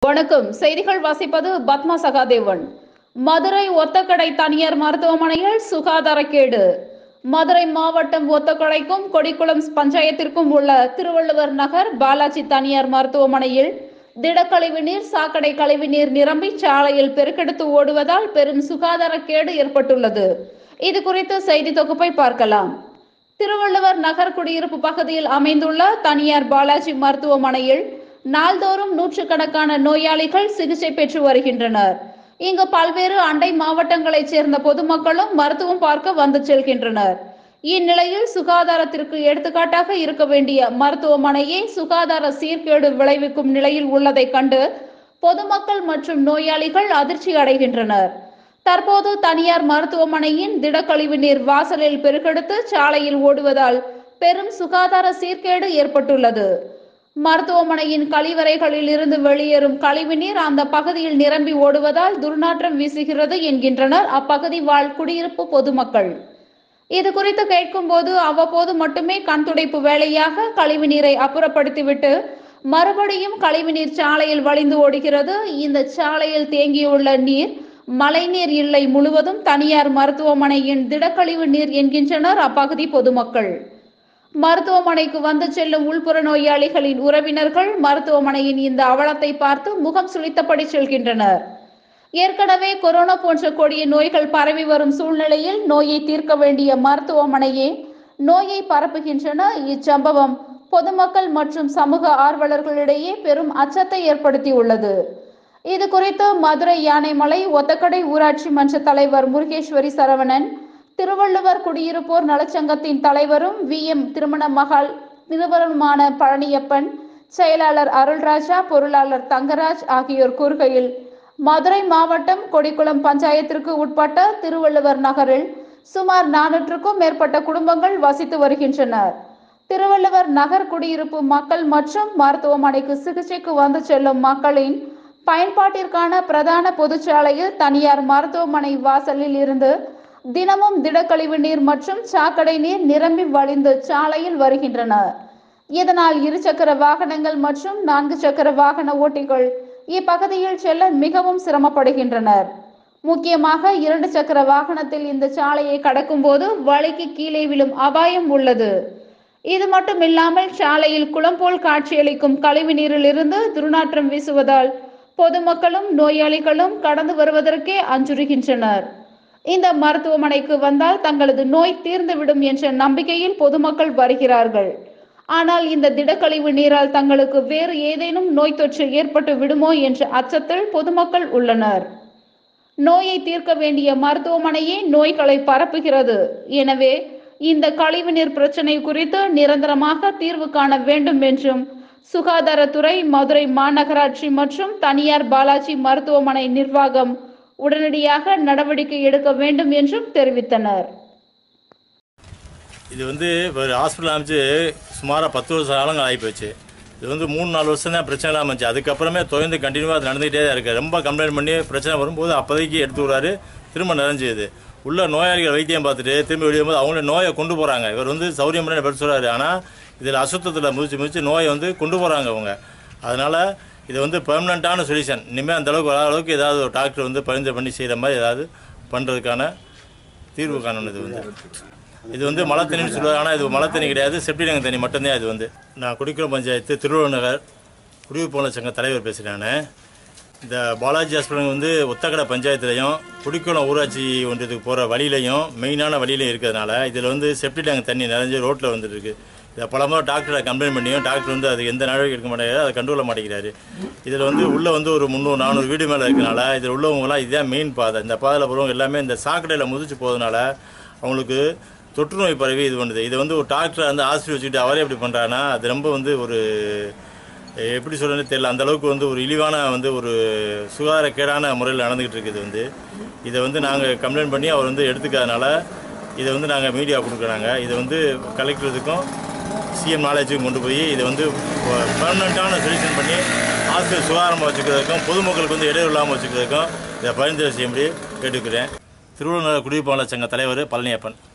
வணக்கம் செய்திகள் வாசிப்பது பத்மா சகாதேவன் மதுரை ஒத்தக்கடை தனியார் மருத்துவமனையில் சுகாதாரக்கேடு மதுரை மாவட்டம் ஒத்தக்கடைக்கும் கொடிக்குளம் பஞ்சாயத்திற்கும் உள்ள திருவள்ளுவர் நகர் பாலாஜி தனியார் மருத்துவமனையில் திடக்கழிவு நீர் சாக்கடை கழிவுநீர் நிரம்பி சாலையில் பெருக்கெடுத்து ஓடுவதால் பெரும் சுகாதாரக்கேடு ஏற்பட்டுள்ளது இது குறித்து செய்தி தொகுப்பை பார்க்கலாம் திருவள்ளுவர் நகர் குடியிருப்பு பகுதியில் அமைந்துள்ள தனியார் பாலாஜி மருத்துவமனையில் நாள்தோறும் நூற்றுக்கணக்கான நோயாளிகள் சிகிச்சை பெற்று வருகின்றனர் இங்கு பல்வேறு அண்டை மாவட்டங்களைச் சேர்ந்த பொதுமக்களும் மருத்துவம் பார்க்க வந்து செல்கின்றனர் இந்நிலையில் சுகாதாரத்திற்கு எடுத்துக்காட்டாக இருக்க வேண்டிய மருத்துவமனையே சுகாதார சீர்கேடு விளைவிக்கும் நிலையில் உள்ளதைக் கண்டு பொதுமக்கள் மற்றும் நோயாளிகள் அதிர்ச்சி அடைகின்றனர் தற்போது தனியார் மருத்துவமனையின் திடக்கழிவு நீர் வாசலில் பெருக்கெடுத்து சாலையில் ஓடுவதால் பெரும் சுகாதார சீர்கேடு ஏற்பட்டுள்ளது மருத்துவமனையின் கழிவறைகளில் இருந்து வெளியேறும் கழிவுநீர் அந்த பகுதியில் நிரம்பி ஓடுவதால் துர்நாற்றம் வீசுகிறது என்கின்றனர் அப்பகுதி வாழ் குடியிருப்பு பொதுமக்கள் இது குறித்து கேட்கும்போது அவ்வப்போது மட்டுமே கண் துடைப்பு வேலையாக கழிவு நீரை அப்புறப்படுத்திவிட்டு மறுபடியும் கழிவுநீர் சாலையில் வழிந்து ஓடுகிறது இந்த சாலையில் தேங்கியுள்ள நீர் மழைநீர் இல்லை முழுவதும் தனியார் மருத்துவமனையின் திடக்கழிவு நீர் என்கின்றனர் அப்பகுதி பொதுமக்கள் மருத்துவமனைக்கு வந்து செல்லும் உள்புற நோயாளிகளின் உறவினர்கள் மருத்துவமனையின் இந்த அவலத்தை பார்த்து முகம் சுளித்தபடி செல்கின்றனர் ஏற்கனவே கொரோனா போன்ற கொடிய நோய்கள் பரவி வரும் சூழ்நிலையில் நோயை தீர்க்க வேண்டிய மருத்துவமனையே நோயை பரப்புகின்றன இச்சம்பவம் பொதுமக்கள் மற்றும் சமூக ஆர்வலர்களிடையே பெரும் அச்சத்தை ஏற்படுத்தியுள்ளது இது குறித்து மதுரை யானைமலை ஒத்தக்கடை ஊராட்சி மன்ற தலைவர் முருகேஸ்வரி சரவணன் திருவள்ளுவர் குடியிருப்போர் நலச்சங்கத்தின் தலைவரும் வி எம் திருமண மகள் நிறுவனமான பழனியப்பன் செயலாளர் அருள்ராஜா பொருளாளர் தங்கராஜ் ஆகியோர் கூறுகையில் மதுரை மாவட்டம் கொடிக்குளம் பஞ்சாயத்திற்கு உட்பட்ட திருவள்ளுவர் நகரில் சுமார் நானூற்றுக்கும் மேற்பட்ட குடும்பங்கள் வசித்து வருகின்றனர் திருவள்ளுவர் நகர் குடியிருப்பு மக்கள் மற்றும் மருத்துவமனைக்கு சிகிச்சைக்கு வந்து செல்லும் மக்களின் பயன்பாட்டிற்கான பிரதான பொதுச்சாலையில் தனியார் மருத்துவமனை வாசலில் இருந்து தினமும் திடக்கழிவு நீர் மற்றும் சாக்கடை நீர் நிரம்பி வழிந்து சாலையில் வருகின்றன இதனால் இருசக்கர வாகனங்கள் மற்றும் நான்கு சக்கர வாகன ஓட்டிகள் இப்பகுதியில் செல்ல மிகவும் சிரமப்படுகின்றனர் முக்கியமாக இரண்டு சக்கர வாகனத்தில் இந்த சாலையை கடக்கும்போது வழிக்கு கீழே விழும் அபாயம் உள்ளது இது மட்டும் இல்லாமல் சாலையில் குளம் போல் காட்சியளிக்கும் கழிவு நீரிலிருந்து துர்நாற்றம் வீசுவதால் பொதுமக்களும் நோயாளிகளும் கடந்து வருவதற்கே அஞ்சுறுகின்றனர் இந்த மருத்துவமனைக்கு வந்தால் தங்களது நோய் தீர்ந்துவிடும் என்ற நம்பிக்கையில் பொதுமக்கள் வருகிறார்கள் ஆனால் இந்த திடக்கழிவு நீரால் தங்களுக்கு வேறு ஏதேனும் நோய் தொற்று ஏற்பட்டு விடுமோ என்ற அச்சத்தில் பொதுமக்கள் உள்ளனர் நோயை தீர்க்க வேண்டிய மருத்துவமனையே நோய்களை பரப்புகிறது எனவே இந்த கழிவுநீர் பிரச்சனை குறித்து நிரந்தரமாக தீர்வு காண வேண்டும் என்றும் சுகாதாரத்துறை மதுரை மாநகராட்சி மற்றும் தனியார் பாலாஜி மருத்துவமனை நிர்வாகம் உடனடியாக நடவடிக்கை எடுக்க வேண்டும் என்றும் தெரிவித்தனர் இது வந்து ஒரு ஹாஸ்பிட்டல் அமைச்சு சுமாராக பத்து வருஷம் காலங்கள் ஆகிப்போச்சு இது வந்து மூணு நாலு வருஷம் தான் பிரச்சனை இல்லாமல் இருந்துச்சு அதுக்கப்புறமே தொடர்ந்து கண்டினியூவாக அது நடந்துகிட்டே தான் இருக்குது ரொம்ப கம்ப்ளைண்ட் பண்ணி பிரச்சனை வரும்போது அப்போதைக்கு எடுத்து விடுறாரு திரும்ப நிறைஞ்சுது உள்ள நோயாளிகள் வைத்தியம் பார்த்துட்டு திரும்ப வெளியே போது அவங்களே நோயை கொண்டு போகிறாங்க இவர் வந்து சௌரியம் பண்ணி பேர் சொல்கிறாரு ஆனால் இதில் அசுத்தத்தில் முதிச்சு முதிச்சு நோயை வந்து கொண்டு போகிறாங்க அவங்க அதனால் இது வந்து பெர்மனண்ட்டான சொல்யூஷன் இனிமேல் அந்த அளவுக்கு வராத அளவுக்கு ஏதாவது ஒரு டாக்டர் வந்து பரிந்துரை பண்ணி செய்கிற மாதிரி ஏதாவது பண்ணுறதுக்கான தீர்வு காணணும் இது வந்து இது வந்து மழை தண்ணின்னு சொல்லுவாங்க ஆனால் இது மழை தண்ணி கிடையாது செப்டி டேங்க் தண்ணி மட்டும்தான் இது வந்து நான் குடிக்குளம் பஞ்சாயத்து திருவள்ளுவர் நகர் குடியிருப்பு சங்க தலைவர் பேசுகிறேன் நான் இந்த பாலாஜி ஹாஸ்பிட்டல் வந்து ஒத்தக்கடை பஞ்சாயத்துலையும் குடிக்குளம் ஊராட்சி ஒன்றியத்துக்கு போகிற வழியிலையும் மெயினான வழியிலையும் இருக்கிறதுனால இதில் வந்து செப்டி டேங்க் தண்ணி நிறைஞ்சு ரோட்டில் வந்துட்டு இருக்கு இதை பல முறை டாக்டரை கம்ப்ளைண்ட் பண்ணியும் டாக்டர் வந்து அது எந்த நடவடிக்கை எடுக்க மாட்டேங்கிறாரு அதை கண்டுகொள்ள மாட்டேங்கிறாரு இதில் வந்து உள்ளே வந்து ஒரு முந்நூறு நானூறு வீடு மேலே இருக்கனால இதில் உள்ளவங்கலாம் இதுதான் மெயின் பாதை இந்த பாதையில் போகிறவங்க எல்லாமே இந்த சாக்கடையில் முதிச்சு போகிறதுனால அவங்களுக்கு தொற்று நோய் பரவி இது பண்ணுது இது வந்து ஒரு டாக்டரை வந்து ஆஸ்பத்திரி வச்சுக்கிட்டு அவரே எப்படி பண்ணுறாருன்னா அது ரொம்ப வந்து ஒரு எப்படி சொல்கிறேன்னு தெரியல அந்த அளவுக்கு வந்து ஒரு இழிவான வந்து ஒரு சுகாதாரக்கேடான முறையில் நடந்துக்கிட்டு இருக்குது வந்து இதை வந்து நாங்கள் கம்ப்ளைண்ட் பண்ணி அவர் வந்து எடுத்துக்காதனால இதை வந்து நாங்கள் மீடியா கொடுக்குறாங்க இதை வந்து கலெக்டருக்கும் சிஎம் நாலேஜுக்கும் கொண்டு போய் இதை வந்து பர்மனண்ட்டான சொல்யூஷன் பண்ணி ஆஸ்பத்திரி சுகாதாரமாக வச்சுக்கிறதுக்கும் பொதுமக்களுக்கு வந்து இடையூறு இல்லாமல் வச்சுக்கிறதுக்கும் இதை பரிந்துரை செய்யும்படி கேட்டுக்கிறேன் திருவள்ளுவர் குடியிருப்பாளர் சங்க தலைவர் பழனியப்பன்